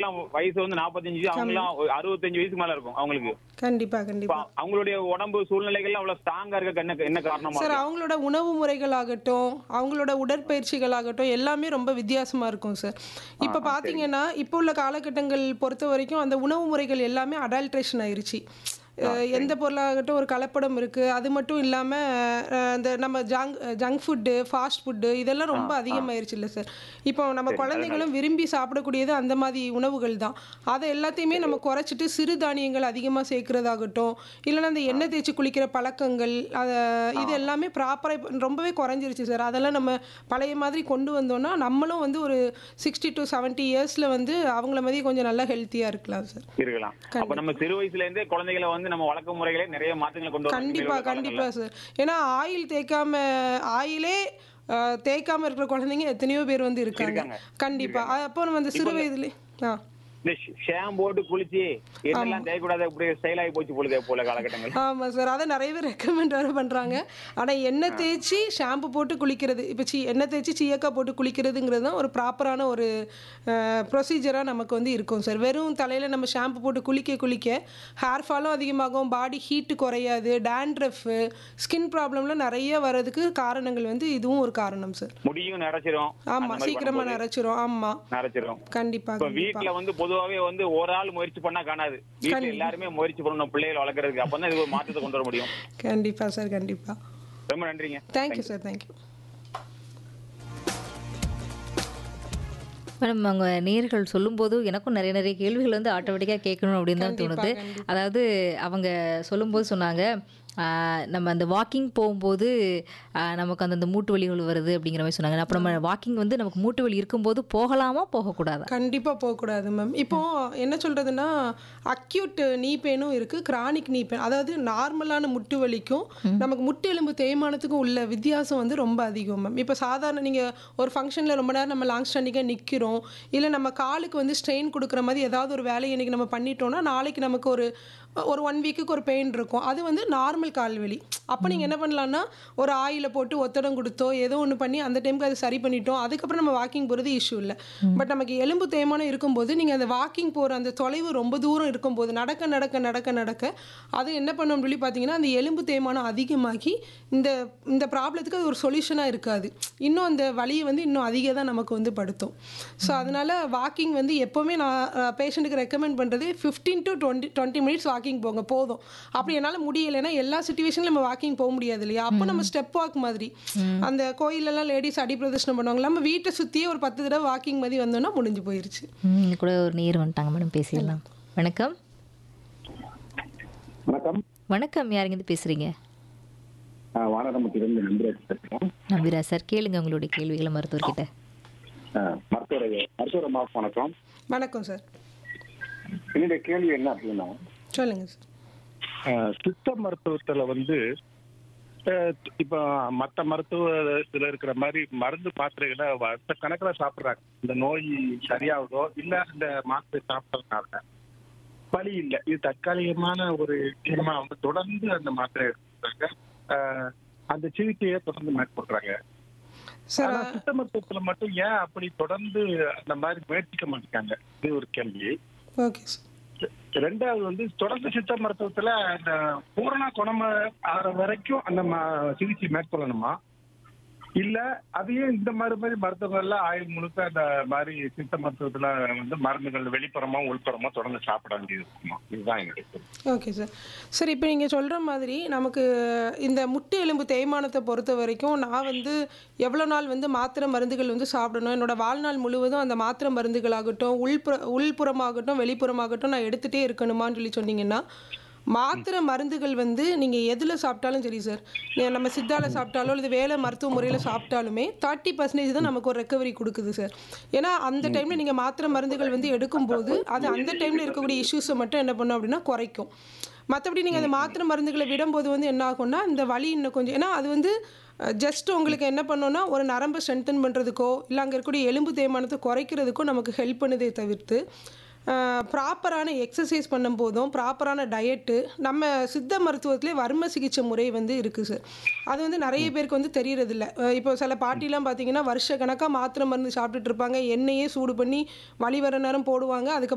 சிலருக்குலாம் வயசு வந்து நாற்பத்தஞ்சு அவங்கலாம் அறுபத்தஞ்சு வயசுக்கு மேல இருக்கும் அவங்களுக்கு கண்டிப்பா இப்ப கண்டிப்பா அவங்களுடைய உடம்பு சூழ்நிலைகள் அவ்வளவு ஸ்ட்ராங்கா இருக்க என்ன என்ன காரணமா சார் இருக்கு? அவங்களோட உணவு முறைகளாகட்டும் அவங்களோட உடற்பயிற்சிகளாகட்டும் எல்லாமே ரொம்ப வித்தியாசமா இருக்கும் சார் இப்போ பார்த்தீங்கன்னா இப்போ உள்ள காலகட்டங்கள் பொறுத்த வரைக்கும் அந்த உணவு முறைகள் எல்லாமே அடல்ட்ரேஷன் ஆயிருச்சு அஹ் எந்த பொருளாகட்டும் ஒரு கலப்படம் இருக்குது அது மட்டும் இல்லாமல் இந்த நம்ம junk junk food fast food இதெல்லாம் ரொம்ப அதிகமாயிருச்சு இல்லை சார் இப்போ நம்ம குழந்தைகளும் விரும்பி சாப்பிடக்கூடியது அந்த மாதிரி உணவுகள் தான் அதை எல்லாத்தையுமே நம்ம குறைச்சிட்டு சிறுதானியங்கள் அதிகமாக சேர்க்கறதாகட்டும் இல்லைன்னா அந்த எண்ணெய் தேய்ச்சி குளிக்கிற பழக்கங்கள் அதை இது எல்லாமே ப்ராப்பராக ரொம்பவே குறைஞ்சிருச்சு சார் அதெல்லாம் நம்ம பழைய மாதிரி கொண்டு வந்தோம்னா நம்மளும் வந்து ஒரு சிக்ஸ்டி டு செவன்ட்டி இயர்ஸில் வந்து அவங்கள மாதிரி கொஞ்சம் நல்லா ஹெல்த்தியாக இருக்கலாம் சார் இருக்கலாம் அப்ப நம்ம சிறு வயசுல இருந்தே குழந்தைகளை வந்து நம்ம வழக்க முறைகளே நிறைய மாற்றங்களை கொண்டு வரணும் கண்டிப்பா இனிமேல் உள்ள கண்டிப்பா சார் ஏன்னா ஆயில் தேய்க்காம ஆயிலே அஹ், தேய்க்காம இருக்கிற குழந்தைங்க எத்தனையோ பேர் வந்து இருக்காங்க இருக்காங்க. கண்டிப்பா அது அப்போ நம்ம அந்த சிறு வயதுல ஆ இந்த ஷாம்பு போட்டு குளிச்சு என்னெல்லாம் தேய்க்கூடாது அப்படி ஸ்டைல் ஆகி போச்சு பொழுது போல காலகட்டங்கள் ஆமாம் சார் அதை நிறைய பேர் ரெக்கமெண்ட் வேறு பண்ணுறாங்க ஆனால் எண்ணெய் தேய்ச்சி ஷாம்பு போட்டு குளிக்கிறது இப்போ சி எண்ணெய் தேய்ச்சி சீயக்காய் போட்டு குளிக்கிறதுங்கிறது தான் ஒரு ப்ராப்பரான ஒரு ப்ரொசீஜராக நமக்கு வந்து இருக்கும் சார் வெறும் தலையில் நம்ம ஷாம்பு போட்டு குளிக்க குளிக்க ஹேர் ஃபாலும் அதிகமாகும் பாடி ஹீட்டு குறையாது டேண்ட்ரஃபு ஸ்கின் ப்ராப்ளம்லாம் நிறைய வர்றதுக்கு காரணங்கள் வந்து இதுவும் ஒரு காரணம் சார் முடியும் நிறைச்சிரும் ஆமாம் சீக்கிரமாக நிறைச்சிரும் ஆமாம் நிறைச்சிரும் கண்டிப்பாக இப்ப வீட்டுல வந்து பொதுவாவே வந்து ஒரு ஆள் முயற்சி பண்ணா காணாது வீட்டுல எல்லாருமே முயற்சி பண்ணணும் பிள்ளைகளை வளர்க்கறதுக்கு அப்பதான் இது ஒரு மாற்றத்தை கொண்டு வர முடியும் கண்டிப்பாக சார் கண்டிப்பாக ரொம்ப நன்றிங்க தேங்க்யூ சார் தேங்க்யூ மேடம் அவங்க நேர்கள் சொல்லும்போது எனக்கும் நிறைய நிறைய கேள்விகள் வந்து ஆட்டோமேட்டிக்காக கேட்கணும் அப்படின்னு தான் தோணுது அதாவது அவங்க சொல்லும்போது சொன்னாங்க ஆஹ், நம்ம அந்த வாக்கிங் போகும்போது ஆஹ், நமக்கு அந்த அந்த மூட்டு வலிகள் வருது அப்படிங்கிற மாதிரி சொன்னாங்க அப்போ நம்ம வாக்கிங் வந்து நமக்கு மூட்டு வலி இருக்கும்போது போகலாமா போகக்கூடாதா கண்டிப்பாக போகக்கூடாது மேம் இப்போ என்ன சொல்கிறதுனா அக்யூட் நீ பெயினும் இருக்குது கிரானிக் நீ பெயின் அதாவது நார்மலான முட்டு வலிக்கும் நமக்கு முட்டு எலும்பு தேய்மானத்துக்கும் உள்ள வித்தியாசம் வந்து ரொம்ப அதிகம் மேம் இப்போ சாதாரண நீங்கள் ஒரு ஃபங்க்ஷனில் ரொம்ப நேரம் நம்ம லாங் ஸ்டாண்டிங்காக நிற்கிறோம் இல்லை நம்ம காலுக்கு வந்து ஸ்ட்ரெயின் கொடுக்குற மாதிரி ஏதாவது ஒரு வேலையை இன்றைக்கி நம்ம பண்ணிட்டோம்னா நாளைக்கு நமக்கு ஒரு ஒரு ஒன் வீக்குக்கு ஒரு பெயின் இருக்கும் அது வந்து நார்மல் கால் வலி அப்போ நீங்கள் என்ன பண்ணலான்னா ஒரு ஆயிலை போட்டு ஒத்தடம் கொடுத்தோ ஏதோ ஒன்று பண்ணி அந்த டைமுக்கு அது சரி பண்ணிட்டோம் அதுக்கப்புறம் நம்ம வாக்கிங் போகிறது இஷ்யூ இல்லை பட் நமக்கு எலும்பு தேய்மானம் இருக்கும்போது நீங்கள் அந்த வாக்கிங் போகிற அந்த தொலைவு ரொம்ப தூரம் இருக்கும்போது நடக்க நடக்க நடக்க நடக்க அது என்ன பண்ணும் சொல்லி பார்த்தீங்கன்னா அந்த எலும்பு தேய்மானம் அதிகமாகி இந்த இந்த ப்ராப்ளத்துக்கு அது ஒரு சொல்யூஷனாக இருக்காது இன்னும் அந்த வலியை வந்து இன்னும் அதிக தான் நமக்கு வந்து படுத்தும் ஸோ அதனால வாக்கிங் வந்து எப்போவுமே நான் பேஷண்ட்டுக்கு ரெக்கமெண்ட் பண்ணுறது fifteen to twenty twenty minutes walking போங்க போதும் அப்படி என்னால் முடியலைன்னா எல்லா சுச்சுவேஷன்லையும் நம்ம வாக்கிங் போக முடியாது இல்லையா அப்போ நம்ம ஸ்டெப் வாக் மாதிரி அந்த கோயிலெல்லாம் லேடிஸ் அடி பிரதர்ஷனம் பண்ணுவாங்க நம்ம வீட்டை சுற்றியே ஒரு பத்து தடவை வாக்கிங் மாதிரி வந்தோம்னா முடிஞ்சு போயிருச்சு ம், இங்க கூட ஒரு நேர் வந்துட்டாங்க மேடம் பேசிடலாம் வணக்கம் வணக்கம் வணக்கம் யாருங்க பேசுறீங்க ஆஹ் வானரமத்திலிருந்து நம்பிராஜ் பேசுறேன் நம்பிரா சார் கேளுங்க உங்களுடைய கேள்விகளை மருத்துவர்கிட்ட ஆஹ் மருத்துவரை மருத்துவர மாஃப் வணக்கம் வணக்கம் சார் என்னுடைய கேள்வி என்ன அப்படின்னா சொல்லுங்கள் சார் ஆஹ் சித்த மருத்துவத்துல வந்து ஆஹ் இப்ப மத்த மருத்துவத்துல இருக்கிற மாதிரி மருந்து மாத்திரைகளை வருஷ கணக்குல சாப்பிடுறாங்க இந்த நோய் சரியாகுதோ இல்ல இந்த மாத்திரை சாப்பிட்டதுனால வலி இல்லை இது தற்காலிகமான ஒரு விஷயமா வந்து தொடர்ந்து அந்த மாத்திரை எடுத்துக்கிறாங்க ஆஹ் அந்த சிகிச்சையை தொடர்ந்து மேற்கொள்றாங்க சார் ஆனா சித்த மருத்துவத்துல மட்டும் ஏன் அப்படி தொடர்ந்து அந்த மாதிரி முயற்சிக்க மாட்டேங்காங்க இது ஒரு கேள்வி ஓகே சார் ரெண்டாவது வந்து தொடர்ந்து சித்த மருத்துவத்துல அந்த பூரண குணம ஆகிற வரைக்கும் அந்த ம- சிகிச்சை மேற்கொள்ளணுமா இல்ல அதையும் இந்த மாதிரி மாதிரி மருத்துவங்கள்ல ஆயுள் முழுக்க அந்த மாதிரி சித்த மருத்துவத்துல வந்து மருந்துகள் வெளிப்புறமா உள்புறமா தொடர்ந்து சாப்பிட வேண்டியது இருக்குமா இதுதான் என்னுடைய கேள்வி. ஓகே சார் சார் இப்போ நீங்கள் சொல்கிற மாதிரி நமக்கு இந்த முட்டு எலும்பு தேய்மானத்தை பொறுத்த வரைக்கும் நான் வந்து எவ்வளோ நாள் வந்து மாத்திரை மருந்துகள் வந்து சாப்பிடணும் என்னோட வாழ்நாள் முழுவதும் அந்த மாத்திரை மருந்துகளாகட்டும் உள்புற உள்புறமாகட்டும் வெளிப்புறமாகட்டும் நான் எடுத்துகிட்டே இருக்கணுமான்னு சொல்லி சொன்னீங்கன்னா மாத்திரை மருந்துகள் வந்து நீங்கள் எதில் சாப்பிட்டாலும் சரி சார் நீ- நம்ம சித்தால சாப்பிட்டாலோ இல்லை வேலை மருத்துவ முறையில் சாப்பிட்டாலுமே தேர்ட்டி பர்சன்டேஜ் தான் நமக்கு ஒரு ரெக்கவரி கொடுக்குது சார் ஏன்னா அந்த டைமில் நீங்கள் மாத்திரை மருந்துகள் வந்து எடுக்கும்போது அது அந்த டைமில் இருக்கக்கூடிய இஷ்யூஸை மட்டும் என்ன பண்ணும் அப்படின்னா குறைக்கும் மற்றபடி நீங்கள் அந்த மாத்திரை மருந்துகளை விடும்போது வந்து என்ன ஆகும்னா இந்த வலி இன்னும் கொஞ்சம் ஏன்னா அது வந்து ஜஸ்ட் உங்களுக்கு என்ன பண்ணோன்னா ஒரு நரம்பை ஸ்ட்ரென்தன் பண்ணுறதுக்கோ இல்லை அங்கே இருக்கக்கூடிய எலும்பு தேய்மானத்தை குறைக்கிறதுக்கோ நமக்கு ஹெல்ப் பண்ணுதே தவிர்த்து ப்ராப்பரான எக்ஸசைஸ் பண்ணும் போதும் ப்ராப்பரான டயட்டு நம்ம சித்த மருத்துவத்திலே வர்ம சிகிச்சை முறை வந்து இருக்குது சார் அது வந்து நிறைய பேருக்கு வந்து தெரியறதில்ல அஹ் இப்போ சில பாட்டிலாம் பார்த்தீங்கன்னா வருஷ கணக்காக மாத்திரை மருந்து சாப்பிட்டுட்டு இருப்பாங்க எண்ணெயே சூடு பண்ணி வலி வர நேரம் போடுவாங்க அதுக்கப்புறம்